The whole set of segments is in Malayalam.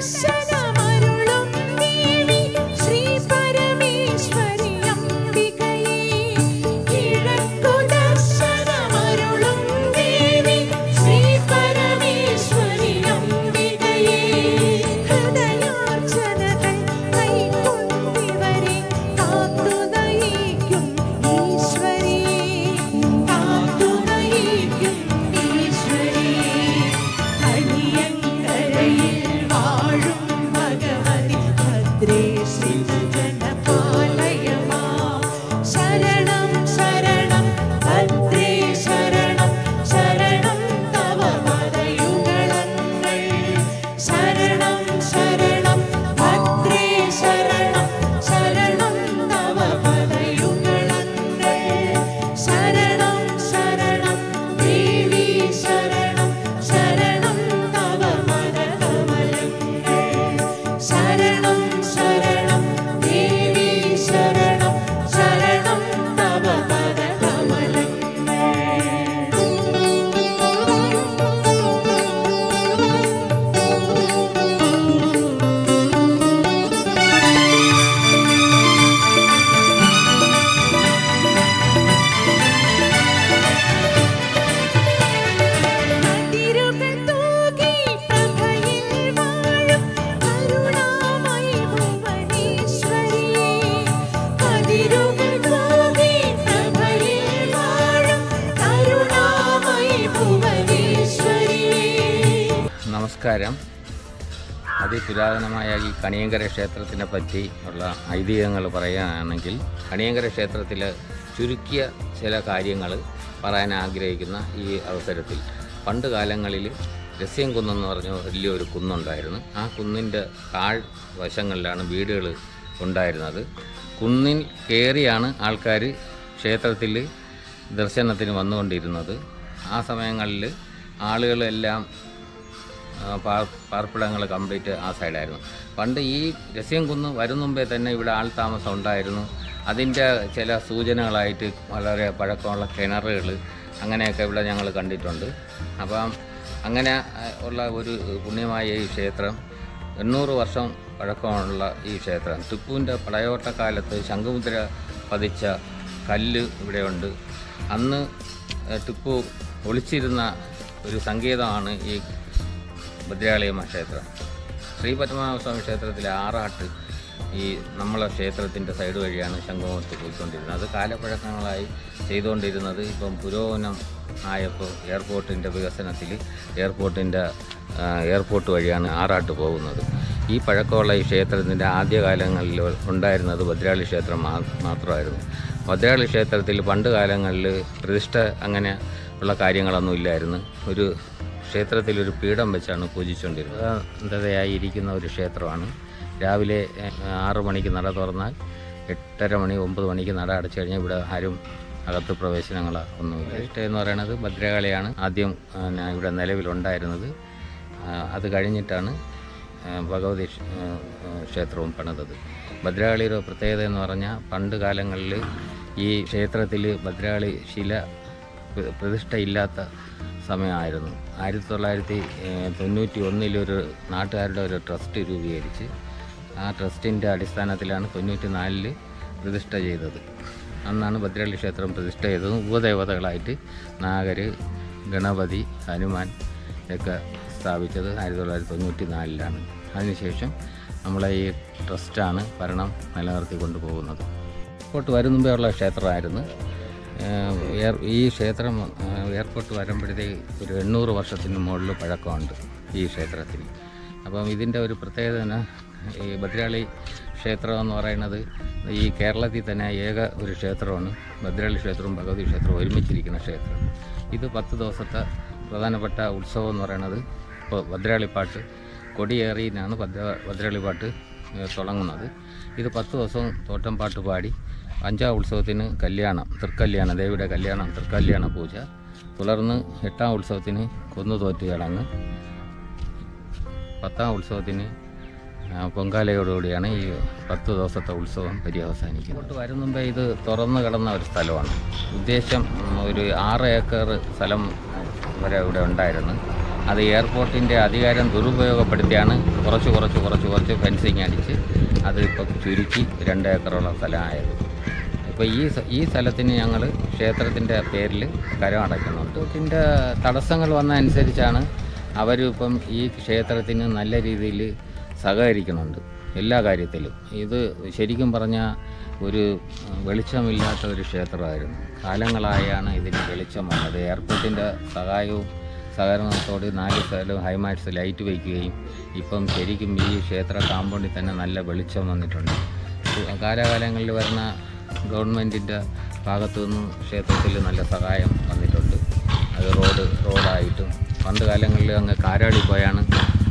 ദർശനമരുളും ദേവി ശ്രീ പരമേശ്വരി അംബികയേ കിഴക്കു ദർശനമരുളും ദേവി ശ്രീ പരമേശ്വരി അംബികയേ ഹൃദയാർച്ചനകൾ കൈക്കൊണ്ടിവരെ കാത്തു നയിക്കും ഈശ്വരിയേ കാത്തു നയിക്കും ഈശ്വരിയേ അണിയങ്കരയിൽ വാഴും ഭഗവതി ഭദ്രേ ശ്രീജനപാലയമാ ശരണം ശരണം ഭദ്രേ ശരണം ശരണം തവ മതയുഗളങ്ങൾ ശരണം ശരണം ഭദ്രേ ശരണം ശരണം തവ മതയുഗളങ്ങൾ ശരണം ശരണം ദേവി ശരണം ശരണം തവ മതകമലങ്ങൾ ശരണം ശരണം ദേവി ശരണം ശരണം തവ അതിരുകൾ തൂകി പ്രഭയിൽ വാഴും കരുണാമയി ഭുവനേശ്വരിയേ അതിരുകൾ തൂകി പ്രഭയിൽ വാഴും കരുണാമയി ഭുവനേശ്വരിയേ നമസ്കാരം അതിപുരാതനമായ ഈ കണിയങ്കര ക്ഷേത്രത്തിനെ പറ്റി ഉള്ള ഐതിഹ്യങ്ങൾ പറയുകയാണെങ്കിൽ കണിയങ്കര ക്ഷേത്രത്തിൽ ചുരുക്കിയ ചില കാര്യങ്ങൾ പറയാൻ ആഗ്രഹിക്കുന്ന ഈ അവസരത്തിൽ പണ്ട് കാലങ്ങളിൽ രസ്യം കുന്നെന്ന് പറഞ്ഞ വലിയൊരു കുന്നുണ്ടായിരുന്നു ആ കുന്നിൻ്റെ താഴ് വശങ്ങളിലാണ് വീടുകൾ ഉണ്ടായിരുന്നത് കുന്നിൽ കയറിയാണ് ആൾക്കാർ ക്ഷേത്രത്തിൽ ദർശനത്തിന് വന്നുകൊണ്ടിരുന്നത് ആ സമയങ്ങളിൽ ആളുകളെല്ലാം ആ, പാർ- പാർപ്പിടങ്ങൾ കംപ്ലീറ്റ് ആ സൈഡായിരുന്നു പണ്ട് ഈ രസ്യം കുന്ന് വരും മുമ്പേ തന്നെ ഇവിടെ ആൾ താമസം ഉണ്ടായിരുന്നു അതിൻ്റെ ചില സൂചനകളായിട്ട് വളരെ പഴക്കമുള്ള കിണറുകൾ അങ്ങനെയൊക്കെ ഇവിടെ ഞങ്ങൾ കണ്ടിട്ടുണ്ട് അപ്പം അങ്ങനെ ആ, ഉള്ള ഒരു പുണ്യമായ ഈ ക്ഷേത്രം എണ്ണൂറ് വർഷം പഴക്കമുള്ള ഈ ക്ഷേത്രം ടിപ്പുവിൻ്റെ പടയോട്ടക്കാലത്ത് ശംഖുമുദ്ര പതിച്ച കല്ല് ഇവിടെയുണ്ട് അന്ന് ഏഹ്, ടിപ്പു ഒളിച്ചിരുന്ന ഒരു സങ്കേതമാണ് ഈ ഭദ്രാളിയമ്മ ക്ഷേത്രം ശ്രീ പത്മനാഭസ്വാമി ക്ഷേത്രത്തിലെ ആറാട്ട് ഈ നമ്മളെ ക്ഷേത്രത്തിൻ്റെ സൈഡ് വഴിയാണ് ശംഖുമുഖത്ത് പോയിക്കൊണ്ടിരുന്നത് അത് കാലപ്പഴക്കങ്ങളായി ചെയ്തുകൊണ്ടിരുന്നത് ഇപ്പം പുരോഗമനം ആയപ്പോൾ എയർപോർട്ടിൻ്റെ വികസനത്തിൽ എയർപോർട്ടിൻ്റെ ആ, എയർപോർട്ട് വഴിയാണ് ആറാട്ട് പോകുന്നത് ഈ പഴക്കമുള്ള ഈ ക്ഷേത്രത്തിൻ്റെ ആദ്യകാലങ്ങളിൽ ഉണ്ടായിരുന്നത് ഭദ്രാളി ക്ഷേത്രം മാ മാത്രമായിരുന്നു ഭദ്രാളി ക്ഷേത്രത്തിൽ പണ്ട് കാലങ്ങളിൽ പ്രതിഷ്ഠ അങ്ങനെ ഉള്ള കാര്യങ്ങളൊന്നും ഇല്ലായിരുന്നു ഒരു ക്ഷേത്രത്തിൽ ഒരു പീഠം വെച്ചാണ് പൂജിച്ചുകൊണ്ടിരുന്നത് അന്ധതയായി ഇരിക്കുന്ന ഒരു ക്ഷേത്രമാണ് രാവിലെ ഏഹ്, ആറ് മണിക്ക് നട തുറന്നാൽ എട്ടര മണി ഒമ്പത് മണിക്ക് നട അടച്ചു കഴിഞ്ഞാൽ ഇവിടെ ആരും അകത്ത് പ്രവേശനങ്ങളോ ഒന്നുമില്ല ഇഷ്ടം എന്ന് പറയുന്നത് ഭദ്രകാളിയാണ് ആദ്യം പിന്നെ ഇവിടെ നിലവിലുണ്ടായിരുന്നത് ആ, അത് കഴിഞ്ഞിട്ടാണ് ആ, ഭഗവതി ക്ഷ- ആ, ആ, ക്ഷേത്രവും പണിതത് ഭദ്രകാളിയുടെ പ്രത്യേകത എന്ന് പറഞ്ഞാൽ പണ്ട് കാലങ്ങളിൽ ഈ ക്ഷേത്രത്തിൽ ഭദ്രകാളി ശില പ്ര- പ്രതിഷ്ഠയില്ലാത്ത സമയമായിരുന്നു ആയിരത്തി തൊള്ളായിരത്തി ഏഹ്, തൊണ്ണൂറ്റി ഒന്നിലൊരു നാട്ടുകാരുടെ ഒരു ട്രസ്റ്റ് രൂപീകരിച്ച് ആ ട്രസ്റ്റിൻ്റെ അടിസ്ഥാനത്തിലാണ് തൊണ്ണൂറ്റി നാലില് പ്രതിഷ്ഠ ചെയ്തത് അന്നാണ് ഭദ്രകാളി ക്ഷേത്രം പ്രതിഷ്ഠ ചെയ്തത് ഉപദേവതകളായിട്ട് നാഗർ ഗണപതി ഹനുമാൻ ഒക്കെ സ്ഥാപിച്ചത് ആയിരത്തി തൊള്ളായിരത്തി തൊണ്ണൂറ്റി നാലിലാണ് അതിനുശേഷം നമ്മളെ ഈ ട്രസ്റ്റാണ് ഭരണം നിലനിർത്തി കൊണ്ടുപോകുന്നത് എയർപോർട്ട് വരും മുമ്പേ ഉള്ള ക്ഷേത്രമായിരുന്നു ഏഹ് എയർ- ഈ ക്ഷേത്രം ഏഹ് എയർപോർട്ട് വരുമ്പോഴത്തേക്ക് ഒരു എണ്ണൂറ് വർഷത്തിന് മുകളിൽ പഴക്കമുണ്ട് ഈ ക്ഷേത്രത്തിന് അപ്പം ഇതിൻ്റെ ഒരു പ്രത്യേകത തന്നെ ഈ ഭദ്രാളി ക്ഷേത്രം എന്ന് പറയുന്നത് ഈ കേരളത്തിൽ തന്നെ ഏക ഒരു ക്ഷേത്രമാണ് ഭദ്രാളി ക്ഷേത്രവും ഭഗവതി ക്ഷേത്രവും ഒരുമിച്ചിരിക്കുന്ന ക്ഷേത്രം ഇത് പത്ത് ദിവസത്തെ പ്രധാനപ്പെട്ട ഉത്സവം എന്ന് പറയുന്നത് ഇപ്പോൾ ഭദ്രാളിപ്പാട്ട് കൊടിയേറിയിലാണ് ഭദ്ര ഭദ്രാളിപ്പാട്ട് ഏഹ് തുടങ്ങുന്നത് ഇത് പത്ത് ദിവസം തോട്ടം പാട്ട് പാടി അഞ്ചാം ഉത്സവത്തിന് കല്യാണം തൃക്കല്യാണം ദേവിയുടെ കല്യാണം തൃക്കല്യാണ പൂജ തുടർന്ന് എട്ടാം ഉത്സവത്തിന് കൊന്നുതോറ്റ് ചടങ്ങ് പത്താം ഉത്സവത്തിന് ആ, പൊങ്കാലയോടുകൂടിയാണ് ഈ പത്ത് ദിവസത്തെ ഉത്സവം പര്യവസാനിക്കുന്നത് ഇങ്ങോട്ട് വരും മുമ്പേ ഇത് തുറന്നു കിടന്ന ഒരു സ്ഥലമാണ് ഉദ്ദേശം ഉം, ഒരു ആറ് ഏക്കർ സ്ഥലം വരെ ഇവിടെ ഉണ്ടായിരുന്നു അത് എയർപോർട്ടിൻ്റെ അധികാരം ദുരുപയോഗപ്പെടുത്തിയാണ് കുറച്ച് കുറച്ച് കുറച്ച് കുറച്ച് ഫെൻസിങ് അടിച്ച് അത് ഇപ്പോൾ ചുരുക്കി രണ്ട് ഏക്കറോളം സ്ഥലമായത് ഇപ്പോൾ ഈ സ- ഈ സ്ഥലത്തിന് ഞങ്ങൾ ക്ഷേത്രത്തിൻ്റെ പേരിൽ കരം അടയ്ക്കുന്നുണ്ട് ഇതിൻ്റെ തടസ്സങ്ങൾ വന്ന അനുസരിച്ചാണ് അവരിപ്പം ഈ ക്ഷേത്രത്തിന് നല്ല രീതിയിൽ സഹകരിക്കുന്നുണ്ട് എല്ലാ കാര്യത്തിലും ഇത് ശരിക്കും പറഞ്ഞാൽ ഒരു അഹ്, വെളിച്ചമില്ലാത്ത ഒരു ക്ഷേത്രമായിരുന്നു കാലങ്ങളായാണ് ഇതിന് വെളിച്ചം വന്നത് എയർപോർട്ടിൻ്റെ സഹായവും സഹകരണത്തോട് നാല് സ്ഥലവും ഹൈമാറ്റ്സ് ലൈറ്റ് വയ്ക്കുകയും ഇപ്പം ശരിക്കും ഈ ക്ഷേത്ര കാമ്പൗണ്ടിൽ തന്നെ നല്ല വെളിച്ചം വന്നിട്ടുണ്ട് ഇത് കാലാകാലങ്ങളിൽ വരുന്ന ഗവൺമെൻറ്റിൻ്റെ ഭാഗത്തു നിന്നും ക്ഷേത്രത്തിൽ നല്ല സഹായം വന്നിട്ടുണ്ട് അത് റോഡ് റോഡായിട്ടും പണ്ട് കാലങ്ങളിൽ അങ്ങ് കാരാളി പോയാണ്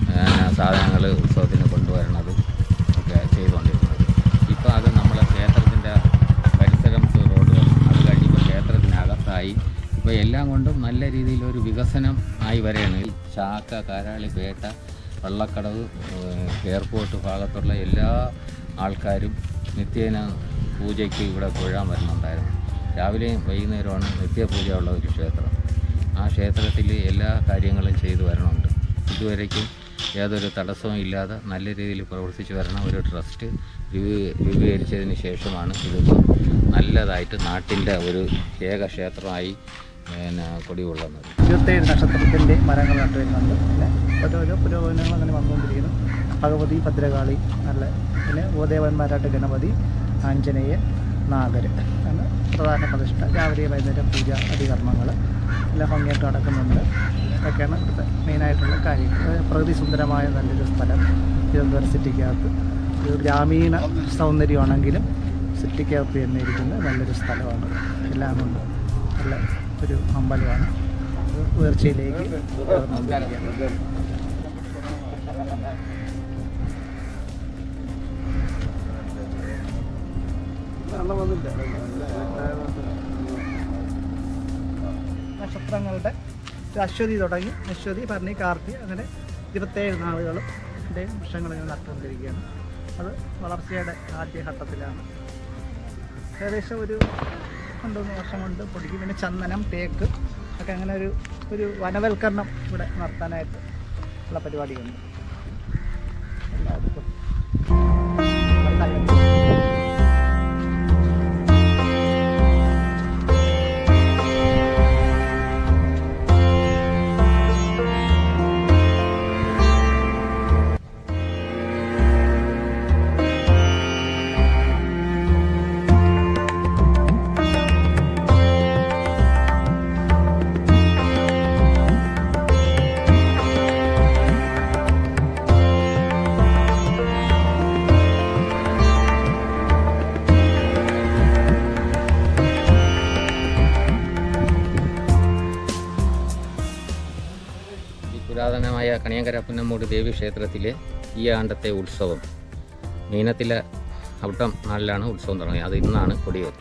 സാധനങ്ങൾ ഉത്സവത്തിന് കൊണ്ടുവരണത് ഒക്കെ ചെയ്തുകൊണ്ടിരുന്നത് ഇപ്പോൾ അത് നമ്മളെ ക്ഷേത്രത്തിൻ്റെ പരിസരം റോഡ് വന്നു അത് കഴിഞ്ഞിപ്പോൾ ക്ഷേത്രത്തിനകത്തായി ഇപ്പോൾ എല്ലാം കൊണ്ടും നല്ല രീതിയിലൊരു വികസനം ആയി വരെയാണ് ഈ ചാക്ക കാരാളി പേട്ട വള്ളക്കടവ് ഏഹ്, എയർപോർട്ട് ഭാഗത്തുള്ള എല്ലാ ആൾക്കാരും നിത്യേന പൂജയ്ക്ക് ഇവിടെ തൊഴാൻ വരുന്നുണ്ടായിരുന്നു രാവിലെയും വൈകുന്നേരമാണ് നിത്യപൂജ ഉള്ള ഒരു ക്ഷേത്രം ആ ക്ഷേത്രത്തിൽ എല്ലാ കാര്യങ്ങളും ചെയ്തു വരണമുണ്ട് ഇതുവരേക്കും യാതൊരു തടസ്സവും ഇല്ലാതെ നല്ല രീതിയിൽ പ്രവർത്തിച്ചു വരണം ഒരു ട്രസ്റ്റ് രൂപീ- രൂപീകരിച്ചതിന് ശേഷമാണ് ഇതിപ്പോൾ നല്ലതായിട്ട് നാട്ടിൻ്റെ ഒരു ഏക ക്ഷേത്രമായി പിന്നെ കൊടികൊള്ളുന്നത് ഇരുപത്തേഴ് നക്ഷത്രത്തിൻ്റെ മരങ്ങൾ നട്ടു വരുന്നുണ്ട് പിന്നെ ഓരോരോ പുരോഗമനങ്ങൾ അങ്ങനെ വന്നുകൊണ്ടിരിക്കുന്നു ഭഗവതി ഭദ്രകാളി നല്ല പിന്നെ ഉപദേവന്മാരായിട്ട് ഗണപതി ആഞ്ജനേയൻ നാഗര് ആണ് പ്രധാന പ്രതിഷ്ഠ രാവിലെ വൈകുന്നേരം പൂജ അതികർമ്മങ്ങൾ എല്ലാം ഭംഗിയായിട്ട് നടക്കുന്നുണ്ട് ഇതൊക്കെയാണ് ഇവിടുത്തെ മെയിനായിട്ടുള്ള കാര്യങ്ങൾ അത് പ്രകൃതി സുന്ദരമായ നല്ലൊരു സ്ഥലം തിരുവനന്തപുരം സിറ്റിക്കകത്ത് ഒരു ഗ്രാമീണ സൗന്ദര്യമാണെങ്കിലും സിറ്റിക്കകത്ത് തന്നെ ഇരിക്കുന്ന നല്ലൊരു സ്ഥലമാണ് എല്ലാം കൊണ്ട് നല്ല ഒരു അമ്പലമാണ് അത് ഉയർച്ചയിലേക്ക് ഉയർന്നുകൊണ്ടിരിക്കുകയാണ്. നക്ഷത്രങ്ങളുടെ ഒരു അശ്വതി തുടങ്ങി അശ്വതി ഭരണി കാർത്തി അങ്ങനെ ഇരുപത്തേഴ് നാളുകളും ൻ്റെയും വൃക്ഷങ്ങൾ ഇങ്ങനെ നട്ടുകൊണ്ടിരിക്കുകയാണ് അത് വളർച്ചയുടെ ആദ്യഘട്ടത്തിലാണ് ഏകദേശം ഒരു രണ്ട് മൂന്ന് വർഷം കൊണ്ട് പൊടിക്കും പിന്നെ ചന്ദനം തേക്ക് ഒക്കെ അങ്ങനെ ഒരു ഒരു വനവൽക്കരണം ഇവിടെ നടത്താനായിട്ട് ഉള്ള പരിപാടിയുണ്ട് എല്ലാവർക്കും ഈ പുരാതനമായ കണിയങ്കര പുന്നമ്മൂട് ദേവി ക്ഷേത്രത്തിലെ ഈ ആണ്ടത്തെ ഉത്സവം മീനത്തിലെ ഔട്ടം നാളിലാണ് ഉത്സവം തുടങ്ങിയത് അത് ഇന്നാണ് കൊടിയേറ്റ്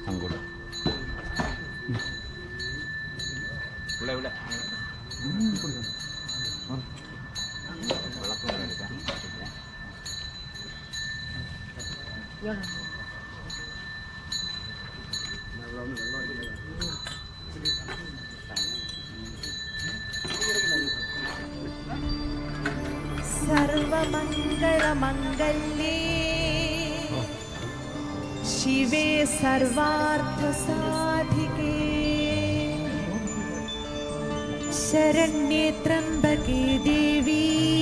അങ്ങോട്ട് ഇവിടെ ഇവിടെ വെള്ളത്തിൽ നിന്ന് എടുക്കാം പിന്നെ സർവമംഗളമംഗല്യേ ശിവേ സർവാർത്ഥസാധികേ ശരണ്യേ ത്രംബകേ ദേവി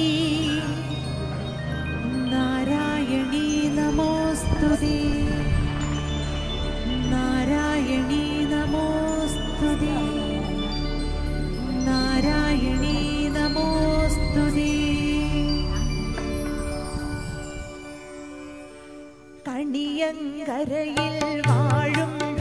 നാരായണീ നമോസ്തുതേ നാരായണീ നമോസ്തുതേ നാരായണീ നമോസ്തുതേ കണിയങ്കരയിൽ വാഴും